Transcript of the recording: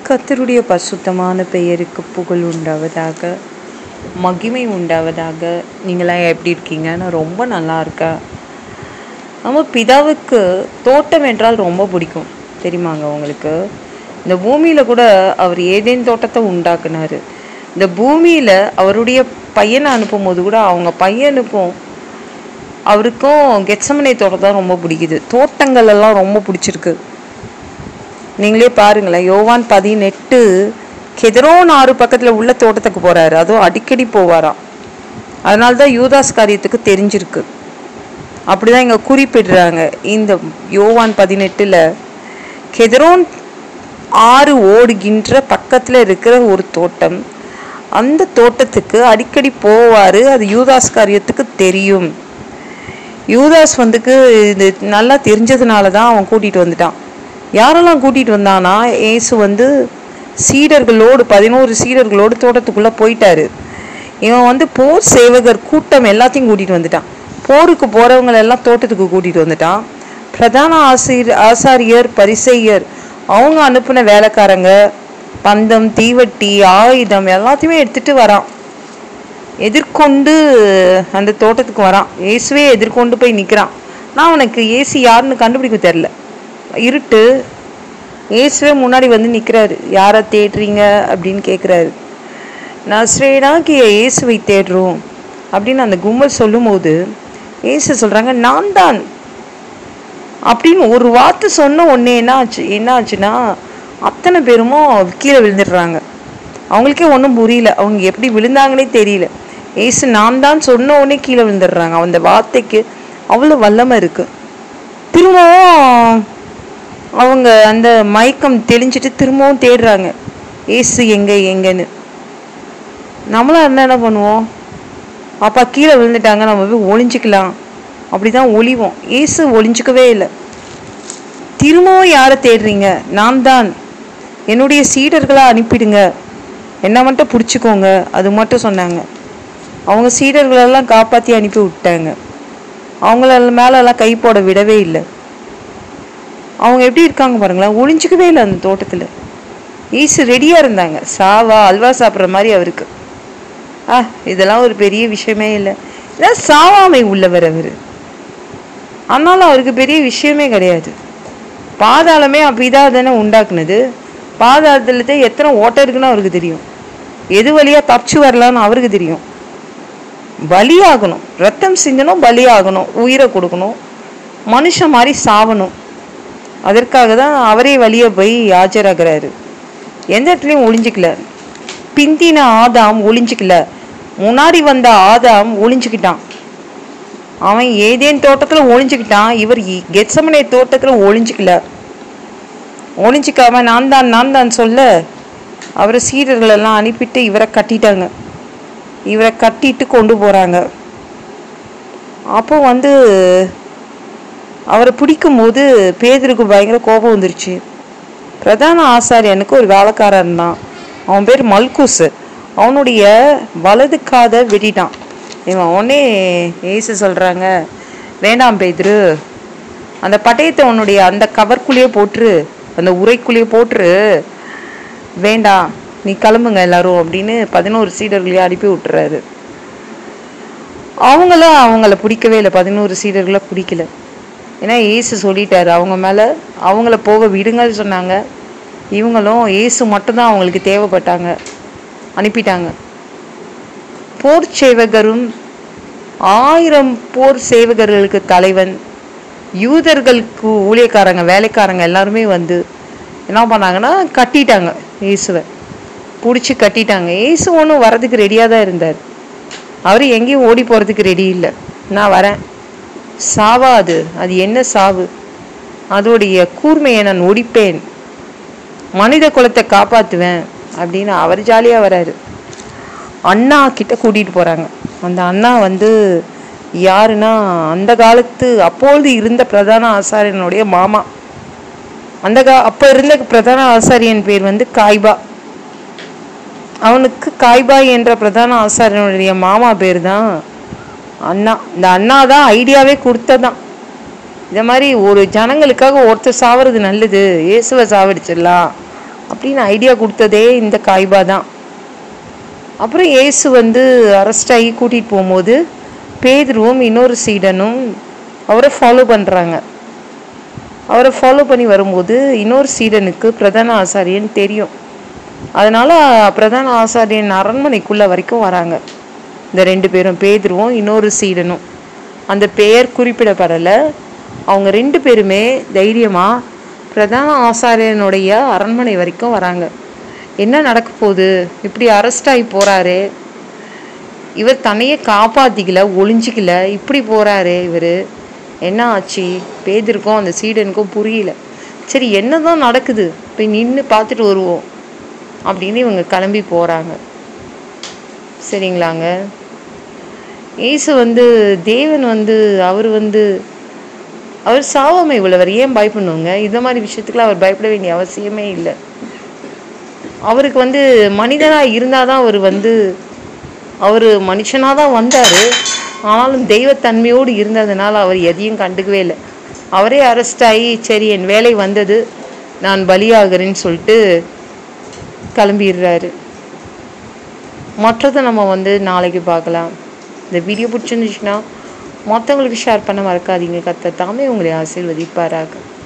கர்த்தருடைய பசுத்தமான பெயருக்கு புகழ் உண்டாவதாக மகிமை உண்டாவதாக நீங்களாம் எப்படி இருக்கீங்க நான் ரொம்ப நல்லா இருக்கேன் நம்ம பிதாவுக்கு தோட்டம் என்றால் ரொம்ப பிடிக்கும் தெரியுமாங்க உங்களுக்கு இந்த பூமியில் கூட அவர் ஏதேன் தோட்டத்தை உண்டாக்குனாரு இந்த பூமியில் அவருடைய பையனை அனுப்பும் போது கூட அவங்க பையனுக்கும் அவருக்கும் கெட்சமனை தோட்டம் தான் ரொம்ப பிடிக்குது தோட்டங்கள் எல்லாம் ரொம்ப பிடிச்சிருக்கு நீங்களே பாருங்களேன் யோவான் பதினெட்டு கெதரோன் ஆறு பக்கத்தில் உள்ள தோட்டத்துக்கு போறாரு அதுவும் அடிக்கடி போவாராம் அதனால தான் யூதாஸ் காரியத்துக்கு தெரிஞ்சிருக்கு அப்படிதான் இங்க குறிப்பிடுறாங்க இந்த யோவான் பதினெட்டுல கெதரோன் ஆறு ஓடுகின்ற பக்கத்துல இருக்கிற ஒரு தோட்டம் அந்த தோட்டத்துக்கு அடிக்கடி போவாரு அது யூதாஸ் காரியத்துக்கு தெரியும் யூதாஸ் வந்துக்கு இது நல்லா தெரிஞ்சதுனால தான் அவன் கூட்டிட்டு வந்துட்டான் யாரெல்லாம் கூட்டிட்டு வந்தானா ஏசு வந்து சீடர்களோடு பதினோரு சீடர்களோடு தோட்டத்துக்குள்ள போயிட்டாரு இவன் வந்து போர் சேவகர் கூட்டம் எல்லாத்தையும் கூட்டிட்டு வந்துட்டான் போருக்கு போறவங்க எல்லாம் தோட்டத்துக்கு கூட்டிட்டு வந்துட்டான் பிரதான ஆசிரியர் ஆசாரியர் பரிசெய்யர் அவங்க அனுப்பின வேலைக்காரங்க பந்தம் தீவட்டி ஆயுதம் எல்லாத்தையுமே எடுத்துட்டு வரான் எதிர்கொண்டு அந்த தோட்டத்துக்கு வரான் இயேசுவே எதிர்கொண்டு போய் நிற்கிறான் நான் அவனுக்கு ஏசு யாருன்னு கண்டுபிடிக்க தெரில இருட்டு இயேசுவே முன்னாடி வந்து நிற்கிறாரு யாரை தேடுறீங்க அப்படின்னு கேட்குறாரு நஸ்ரேனாக்கு இயேசுவை தேடுறோம் அப்படின்னு அந்த கும்பல் சொல்லும்போது இயேசு சொல்கிறாங்க நான் தான் அப்படின்னு ஒரு வார்த்தை சொன்ன உடனே என்ன ஆச்சு என்ன ஆச்சுன்னா அத்தனை பேருமோ கீழே விழுந்துடுறாங்க அவங்களுக்கே ஒன்றும் புரியல அவங்க எப்படி விழுந்தாங்கன்னே தெரியல ஏசு நான் தான் சொன்ன உடனே கீழே விழுந்துடுறாங்க அந்த வார்த்தைக்கு அவ்வளோ வல்லமை இருக்கு திரும்பவும் அவங்க அந்த மயக்கம் தெளிஞ்சிட்டு திரும்பவும் தேடுறாங்க ஏசு எங்க எங்கன்னு நம்மளும் என்ன என்ன பண்ணுவோம் அப்பா கீழே விழுந்துட்டாங்க நம்ம போய் ஒளிஞ்சிக்கலாம் அப்படிதான் ஒளிவோம் ஏசு ஒளிஞ்சிக்கவே இல்லை திரும்பவும் யாரை தேடுறீங்க நான் தான் என்னுடைய சீடர்களா அனுப்பிடுங்க என்ன மட்டும் பிடிச்சிக்கோங்க அது மட்டும் சொன்னாங்க அவங்க சீடர்களெல்லாம் காப்பாற்றி அனுப்பி விட்டாங்க அவங்கள மேலெல்லாம் கை போட விடவே இல்லை அவங்க எப்படி இருக்காங்க பாருங்களேன் ஒளிஞ்சிக்கவே இல்லை அந்த தோட்டத்தில் ஈசு ரெடியாக இருந்தாங்க சாவா அல்வா சாப்பிட்ற மாதிரி அவருக்கு ஆ இதெல்லாம் ஒரு பெரிய விஷயமே இல்லை இதான் சாவாமை உள்ளவர் அவர் ஆனாலும் அவருக்கு பெரிய விஷயமே கிடையாது பாதாளமே அப்படிதான் தானே உண்டாக்குனது பாதாளத்துல தான் எத்தனை ஓட்டம் இருக்குன்னு அவருக்கு தெரியும் எது வழியா தப்பிச்சு வரலான்னு அவருக்கு தெரியும் பலியாகணும் ரத்தம் சிந்தணும் பலியாகணும் உயிரை கொடுக்கணும் மனுஷன் மாதிரி சாவணும் அதற்காக தான் அவரே வழிய போய் ஆஜராகிறாரு எந்த இடத்துலையும் ஒளிஞ்சிக்கல பிந்தின ஆதாம் ஒளிஞ்சிக்கல முன்னாடி வந்த ஆதாம் ஒளிஞ்சுக்கிட்டான் அவன் ஏதேன் தோட்டத்துல ஒளிஞ்சுக்கிட்டான் இவர் கெட்சமனை தோட்டத்துல ஒளிஞ்சுக்கல ஒளிஞ்சிக்காம நான் தான் நான் தான் சொல்ல அவரை சீடர்கள் எல்லாம் அனுப்பிட்டு இவரை கட்டிட்டாங்க இவரை கட்டிட்டு கொண்டு போறாங்க அப்போ வந்து அவரை பிடிக்கும் போது பேதருக்கு பயங்கர கோபம் வந்துருச்சு பிரதான ஆசாரியனுக்கு ஒரு வேலைக்காரன் இருந்தான் அவன் பேர் மல்குஸ் அவனுடைய வலது காதை வெட்டிட்டான் இவன் உடனே ஏசு சொல்கிறாங்க வேண்டாம் பேதுரு அந்த பட்டயத்தை உன்னுடைய அந்த கவர்க்குள்ளேயே போட்டுரு அந்த உரைக்குள்ளேயே போட்டுரு வேண்டாம் நீ கிளம்புங்க எல்லாரும் அப்படின்னு பதினோரு சீடர்களையும் அனுப்பி விட்டுறாரு அவங்களும் அவங்கள பிடிக்கவே இல்லை பதினோரு சீடர்களை பிடிக்கல ஏன்னா ஏசு சொல்லிட்டாரு அவங்க மேலே அவங்கள போக விடுங்கன்னு சொன்னாங்க இவங்களும் ஏசு மட்டும்தான் அவங்களுக்கு தேவைப்பட்டாங்க அனுப்பிட்டாங்க போர் சேவகரும் ஆயிரம் போர் சேவகர்களுக்கு தலைவன் யூதர்களுக்கு ஊழியக்காரங்க வேலைக்காரங்க எல்லாருமே வந்து என்ன பண்ணாங்கன்னா கட்டிட்டாங்க இயேசுவை பிடிச்சி கட்டிட்டாங்க இயேசு ஒன்றும் வரதுக்கு ரெடியாக தான் இருந்தார் அவர் எங்கேயும் ஓடி போகிறதுக்கு ரெடி இல்லை நான் வரேன் சாவா அது அது என்ன சாவு அதோடைய கூர்மையை நான் ஒடிப்பேன் மனித குலத்தை காப்பாற்றுவேன் அப்படின்னு அவர் ஜாலியாக வராரு அண்ணா கிட்ட கூட்டிகிட்டு போகிறாங்க அந்த அண்ணா வந்து யாருன்னா அந்த காலத்து அப்பொழுது இருந்த பிரதான ஆசாரியனுடைய மாமா அந்த கா அப்போ இருந்த பிரதான ஆசாரியன் பேர் வந்து காய்பா அவனுக்கு காய்பாய் என்ற பிரதான ஆசாரியனுடைய மாமா பேர் தான் அண்ணா இந்த அண்ணா தான் ஐடியாவே கொடுத்ததான் இந்த மாதிரி ஒரு ஜனங்களுக்காக ஒருத்தர் சாவறது நல்லது இயேசுவை சாவடிச்சிடலாம் அப்படின்னு ஐடியா கொடுத்ததே இந்த காய்பா தான் அப்புறம் இயேசு வந்து அரெஸ்ட் ஆகி கூட்டிகிட்டு போகும்போது பேதுருவும் இன்னொரு சீடனும் அவரை ஃபாலோ பண்ணுறாங்க அவரை ஃபாலோ பண்ணி வரும்போது இன்னொரு சீடனுக்கு பிரதான ஆசாரியன் தெரியும் அதனால பிரதான ஆசாரியன் அரண்மனைக்குள்ள வரைக்கும் வராங்க இந்த ரெண்டு பேரும் பேதுருவும் இன்னொரு சீடனும் அந்த பெயர் குறிப்பிடப்படலை அவங்க ரெண்டு பேருமே தைரியமாக பிரதான ஆசாரியனுடைய அரண்மனை வரைக்கும் வராங்க என்ன நடக்க போகுது இப்படி அரெஸ்ட் ஆகி போகிறாரு இவர் தன்னையே காப்பாற்றிக்கல ஒளிஞ்சிக்கல இப்படி போகிறாரு இவர் என்ன ஆச்சு பேதிருக்கும் அந்த சீடனுக்கும் புரியல சரி என்னதான் நடக்குது போய் நின்று பார்த்துட்டு வருவோம் அப்படின்னு இவங்க கிளம்பி போகிறாங்க சரிங்களாங்க இயேசு வந்து தேவன் வந்து அவர் வந்து அவர் சாவாமை உள்ளவர் ஏன் பயப்படணுங்க இந்த மாதிரி விஷயத்துக்குலாம் அவர் பயப்பட வேண்டிய அவசியமே இல்லை அவருக்கு வந்து மனிதனாக இருந்தால் தான் அவர் வந்து அவர் மனுஷனாக தான் வந்தார் ஆனாலும் தெய்வத்தன்மையோடு இருந்ததுனால அவர் எதையும் கண்டுக்கவே இல்லை அவரே அரெஸ்ட் ஆகி சரி என் வேலை வந்தது நான் பலியாகிறேன்னு சொல்லிட்டு கிளம்பிடுறாரு மற்றதை நம்ம வந்து நாளைக்கு பார்க்கலாம் இந்த வீடியோ பிடிச்சிருந்துச்சுன்னா மற்றவங்களுக்கு ஷேர் பண்ண மறக்காதீங்க கத்த தாமே உங்களை ஆசீர்வதிப்பாராக